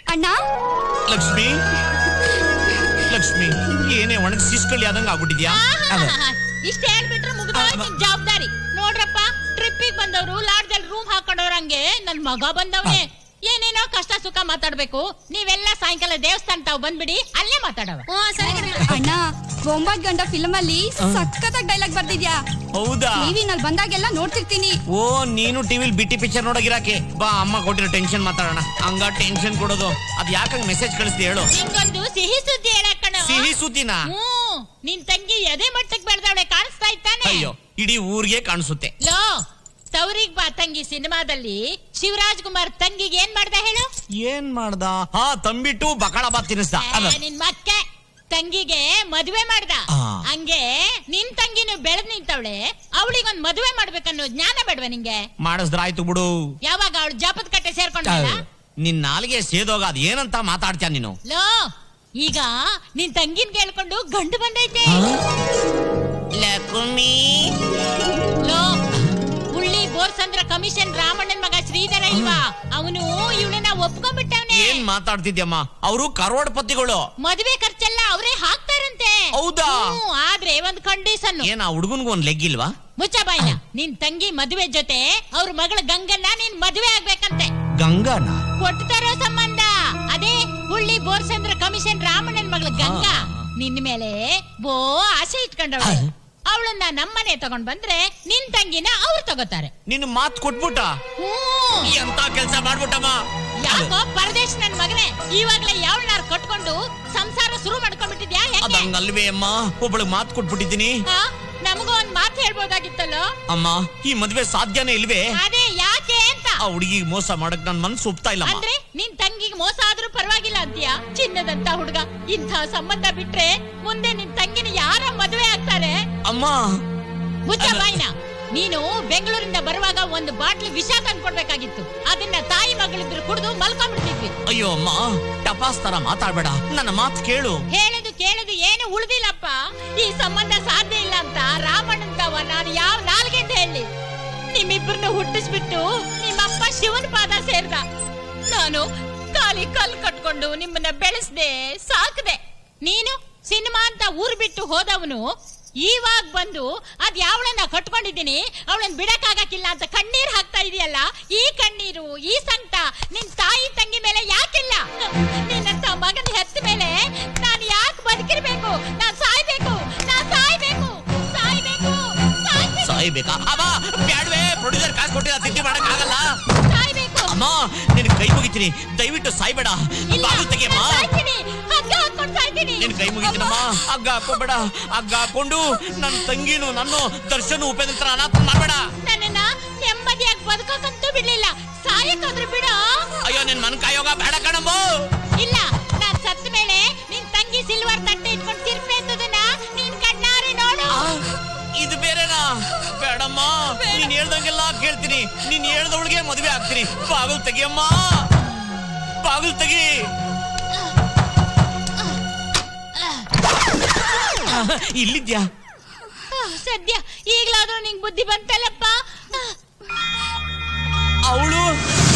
ಅಣ್ಣ ಲಕ್ಷ್ಮಿ ಲಕ್ಷ್ಮಿ ಏನೇ ಒಣಗಿ ಸಿಸ್ಕಳಿ ಆದಂಗ ಆಗ್ಬಿಟ್ಟಿದ್ಯಾ ಇಷ್ಟ ಹೇಳ್ಬಿಟ್ರೆ ಮುಗಿದೋಯ್ತು ನಿನ್ ಜವಾಬ್ದಾರಿ ನೋಡ್ರಪ್ಪ ಟ್ರಿಪ್ಪಿಗೆ ಬಂದವರು ಲಾಡ್ಜಲ್ಲಿ ರೂಮ್ ಹಾಕೊಂಡವ್ರಂಗೆ ನನ್ ಮಗ ಬಂದವ್ನೆ ಏನೇನೋ ಕಷ್ಟ ಸುಖ ಮಾತಾಡ್ಬೇಕು ನೀವೆಲ್ಲ ಸಾಯಂಕಾಲ ದೇವಸ್ಥಾನ ತಾವ್ ಬಂದ್ಬಿಡಿ ಅಲ್ಲೇ ಮಾತಾಡವ ಅಣ್ಣ ಒಂಬತ್ ಗಂಟೆ ಫಿಲ್ಮ್ ಅಲ್ಲಿ ಸಖತ್ತಾಗಿ ಡೈಲಾಗ್ ಬರ್ದಿದ್ಯಾ ಹೌದಾ ಟಿವಿನಲ್ಲಿ ಬಂದಾಗೆಲ್ಲ ನೋಡ್ತಿರ್ತೀನಿ ಓ ನೀನು ಟಿವಿಲ್ ಬಿಟಿ ಪಿಕ್ಚರ್ ನೋಡೋಗಿರಾಕೆ ಬಾ ಅಮ್ಮ ಕೊಟ್ಟಿರೋ ಟೆನ್ಷನ್ ಮಾತಾಡೋಣ ಹಂಗ ಟೆನ್ಷನ್ ಕೊಡೋದು ಅದ್ ಯಾಕಂಗ್ ಮೆಸೇಜ್ ಕಳಿಸ್ತಿ ಹೇಳು ನಿಂಗೊಂದು ಸಿಹಿ ಸುದ್ದಿ ಹೇಳಕ್ಕಣ ಸಿಹಿ ಸುದ್ದಿನ ಹ್ಮ್ ನಿನ್ ತಂಗಿ ಎದೆ ಮಟ್ಟಕ್ ಬೆಳ್ದವಳೆ ಕಾಣಿಸ್ತಾ ಇತ್ತಾನೆ ಅಯ್ಯೋ ಇಡೀ ಊರಿಗೆ ಕಾಣಿಸುತ್ತೆ ಲೋ ತವ್ರಿಗ್ ಬಾ ತಂಗಿ ಸಿನಿಮಾದಲ್ಲಿ ಶಿವರಾಜ್ ಕುಮಾರ್ ತಂಗಿಗೆ ಏನ್ ಮಾಡ್ದ ಹೇಳು ಏನ್ ಮಾಡ್ದ ಹಾ ತಂಬಿಟ್ಟು ಬಕಳ ಬಾತ್ ತಿನ್ನಿಸ್ದ ಅದ ಏ, ನಿನ್ ಮಕ್ಕೆ ತಂಗಿಗೆ ಮದುವೆ ಮಾಡ್ದ ಆ. ಹಂಗೆ ನಿನ್ ತಂಗಿನು ಬೆಳೆದ್ ನಿಂತವಳೆ ಅವಳಿಗೊಂದ್ ಮದುವೆ ಮಾಡ್ಬೇಕನ್ನೋ ಜ್ಞಾನ ಬೇಡ್ವ ನಿಂಗೆ ಮಾಡಿಸ್ದ್ರಾಯ್ತು ಬಿಡು ಯಾವಾಗ ಅವಳು ಜಾಪದ ಕಟ್ಟೆ ಸೇರ್ಕೊಂಡಲ್ಲ ನಿನ್ ನಾಲ್ಗೆ ಸೇದೋಗ ಅದ್ ಏನಂತ ಮಾತಾಡ್ತೀಯ ನೀನು ಲೋ ಈಗ ನಿನ್ ತಂಗಿನ್ ಕೇಳ್ಕೊಂಡು ಗಂಡು ಬಂದೈತೆ ಲಕ್ಷ್ಮಿ ಲೋ ಹುಳ್ಳಿ ಬೋರ್ಸಂದ್ರ ಕಮಿಷನ್ ರಾಮಣ್ಣನ್ ಮಗ ಶ್ರೀಧರ ಇಲ್ವಾ ಅವನು ಇವಳನ್ನ ಒಪ್ಕೊಂಡ್ಬಿಟ್ಟವನೆ ಏನ್ ಮಾತಾಡ್ತಿದ್ಯಮ್ಮ ಅವರು ಕರೋಡ್ಪತಿಗಳು ಮದುವೆ ಖರ್ಚೆಲ್ಲ ಅವರೇ ಹಾಕ್ತಾರಂತೆ ಹೌದಾ? ಹ್ಮ್, ಆದ್ರೆ ಒಂದ್ ಕಂಡೀಷನ್ ಏನ್ ಆ ಹುಡುಗನ್ಗೂ ಒಂದ್ ಲೆಗ್ ಇಲ್ವಾ ಮುಚ್ಚ ಬಾಯ್ನ ನಿನ್ ತಂಗಿ ಮದುವೆ ಜೊತೆ ಅವ್ರ ಮಗಳ ಗಂಗನ್ನ ನೀನ್ ಮದುವೆ ಆಗ್ಬೇಕಂತೆ ಗಂಗಾನ ಕೊಟ್ಟು ತರೋ ಸಂಬಂಧ ಅದೇ ಹುಳ್ಳಿ ಬೋರ್ಸಂದ್ರ ಕಮಿಷನ್ ರಾಮಣ್ಣನ್ ಮಗಳ ಗಂಗಾ ನಿನ್ ಮೇಲೆ ಬೋ ಆಸೆ ಇಟ್ಕೊಂಡವಳೆ ಅವಳನ್ನ ನಮ್ಮನೆ ತಗೊಂಡ್ ಬಂದ್ರೆ ನಿನ್ ತಂಗಿನ ಅವ್ರು ತಗೋತಾರೆ ನಿನ್ ಮಾತ್ ಕೊಟ್ಬಿಟ್ಟ ಹ್ಮ್ ಎಂತ ಕೆಲ್ಸ ಮಾಡ್ಬಿಟ್ಟಮ್ಮ ಯಾಕೋ ಪರದೇಶ್ ನನ್ ಮಗನೇ ಇವಾಗ್ಲೇ ಯಾವಳನ್ನಾರು ಕಟ್ಕೊಂಡು ಸಂಸಾರ ಶುರು ಮಾಡ್ಕೊಂಡ್ಬಿಟ್ಟಿದ್ಯಾ ಅದ ಹೆಂಗೆ ಹಂಗಲ್ವೇ ಅಮ್ಮ ಒಬ್ಬಳಿಗೆ ಮಾತ್ ಕೊಟ್ಬಿಟ್ಟಿದ್ದೀನಿ ಆ? ನಮಗೂ ಒಂದ್ ಮಾತು ಹೇಳ್ಬೋದಾಗಿತ್ತಲ್ಲೋ ಅಮ್ಮ ಈ ಮದ್ವೆ ಸಾಧ್ಯನೇ ಇಲ್ವೇ ಅದೇ ಯಾಕೆ ಅಂತ ಆ ಹುಡುಗಿಗೆ ಮೋಸ ಮಾಡಕ್ ನನ್ ಮನ್ಸು ಒಪ್ತಾ ಇಲ್ಲಮ್ಮ ಅಂದ್ರೆ ನಿನ್ ತಂಗಿಗೆ ಮೋಸ ಆದ್ರೂ ಪರವಾಗಿಲ್ಲ ಅಂತೀಯಾ ಚಿನ್ನದಂತ ಹುಡುಗ ಇಂಥ ಸಂಬಂಧ ಬಿಟ್ರೆ ಮುಂದೆ ನಿನ್ ತಂಗಿನ ಯಾರ ಮದುವೆ ಆಗ್ತಾರೆ ಅಮ್ಮ ಮುಚ್ಚ ಅಲ್ಲ- ಬಾಯ್ನ ನೀನು ಬೆಂಗಳೂರಿಂದ ಬರುವಾಗ ಒಂದು ಬಾಟ್ಲಿ ವಿಷ ತಂದ್ಕೊಡ್ಬೇಕಾಗಿತ್ತು ಅದನ್ನ ತಾಯಿ ಮಗಳಿದ್ರು ಕುಡಿದು ಮಲ್ಕೊಂಡ್ಬಿಡ್ತಿದ್ವಿ ಅಯ್ಯೋ ಅಮ್ಮ ಟಪಾಸ್ ತರ ಮಾತಾಡ್ಬೇಡ ನನ್ನ ಮಾತ್ ಕೇಳು ಹೇಳುದು ಕೇಳುದು ಏನು ಉಳ್ದಿಲ್ಲಪ್ಪ ಈ ಸಂಬಂಧ ಸಾಧ್ಯ ಇಲ್ಲ ಅಂತ ರಾಮಣ್ಣಂದವ ನಾನು ಯಾವ ನಾಲ್ಗೆ ಅಂತ ಹೇಳಿ ನಿಮ್ಮಿಬ್ಬರನ್ನ ಹುಟ್ಟಿಸ್ಬಿಟ್ಟು ನಿಮ್ಮಪ್ಪ ಶಿವನ ಪಾದ ಸೇರ್ದ ನಾನು ಕಾಲಿ ಕಲ್ ಕಟ್ಕೊಂಡು ನಿಮ್ಮನ್ನ ಬೆಳೆಸ್ದೆ ಸಾಕ್ದೆ ನೀನು ಸಿನಿಮಾ ಅಂತ ಊರ್ ಬಿಟ್ಟು ಹೋದವನು ಇವಾಗ ಬಂದು ಅದ್ ಯಾವಳನ್ನ ಕಟ್ಕೊಂಡಿದ್ದೀನಿ ಅವಳನ್ನ ಬಿಡಕ್ಕಾಗಕ್ಕಿಲ್ಲ ಅಂತ ಕಣ್ಣೀರ್ ಹಾಕ್ತಾ ಇದೆಯಲ್ಲ ಈ ಕಣ್ಣೀರು ಈ ಸಂಕಟ ನಿನ್ ತಾಯಿ ತಂಗಿ ಮೇಲೆ ಯಾಕಿಲ್ಲ ನಿನ್ನಂತ ಮಗನ ಹೆತ್ತ ಮೇಲೆ ನಾನು ಯಾಕೆ ಬದುಕಿರ್ಬೇಕು ನಾನ್ ಸಾಯ್ಬೇಕು ನಾನ್ ಸಾಯ್ಬೇಕು ಸಾಯ್ಬೇಕು ಸಾಯ್ಬೇಕು ಸಾಯ್ಬೇಕಾ ಅಮ್ಮ ಬ್ಯಾಡ್ವೆ ಪ್ರೊಡ್ಯೂಸರ್ ಕಾಸು ಕೊಟ್ಟಿಲ್ಲ ತಿಂಡಿ ಮಾಡಕ್ ಆಗಲ್ಲ ಸಾಯ್ಬೇಕು ಅಮ್ಮ ನಿನ್ ಕೈ ಮುಗಿತೀನಿ ದಯವಿಟ್ಟು ಸಾಯ್ಬೇಡ ಇಲ್ಲ, ಬಾಗಿಲು ತೆಗಿಯಮ್ಮ ನಾನ್ ಸಾಯ್ತೀನಿ ಹಗ್ಗ ಹಾಕ್ಕೊಂಡು ಸಾಯ್ತೀನಿ ನಿನ್ ಕೈ ಮುಗಿತೀನಮ್ಮ ಹಗ್ಗ ಹಾಕೋಬೇಡ ಹಗ್ಗ ಹಾಕೊಂಡು ನನ್ ತಂಗಿನು ನನ್ನ ದರ್ಶನ ಉಪೇಂದ್ರ ಹತ್ರ ಅನಾಥ ಮಾಡ್ಬೇಡ ನನ್ನನ್ನ ನೆಮ್ಮದಿಯಾಗಿ ಬದುಕಕ್ಕಂತೂ ಬಿಡ್ಲಿಲ್ಲ ಸಾಯಕ್ಕಾದ್ರೂ ಬಿಡು ಅಯ್ಯೋ ನಿನ್ ಮನ್ ಕಾಯೋಗ ಬೇಡ ಕಣಮ್ಮ ಇಲ್ಲ ನಾನ್ ಸತ್ತ ಮೇಲೆ ನಿನ್ ತಂಗಿ ಸಿಲ್ವರ್ ತಟ್ಟೆ ಇಟ್ಕೊಂಡು ತಿರ್ಪೆ ಎತ್ತದನ್ನ ನೀನ್ ಕಣ್ಣಾರೆ ನೋಡು ಆ, ಇದು ಬೇರೆನಾ ಬೇಡಮ್ಮ ನೀನ್ ಹೇಳ್ದಂಗೆಲ್ಲ ಕೇಳ್ತೀನಿ ನೀನ್ ಹೇಳ್ದವಳಿಗೆ ಮದ್ವೆ ಆಗ್ತೀನಿ ಬಾಗಿಲು ತೆಗಿಯಮ್ಮ ಬಾಗಿಲು ತೆಗಿ ಇಲ್ಲಿದ್ಯಾ ಆ, ಸದ್ಯ ಈಗ್ಲಾದ್ರೂ ನಿಂಗ್ ಬುದ್ಧಿ ಬಂತಲ್ಲಪ್ಪ ಅವಳು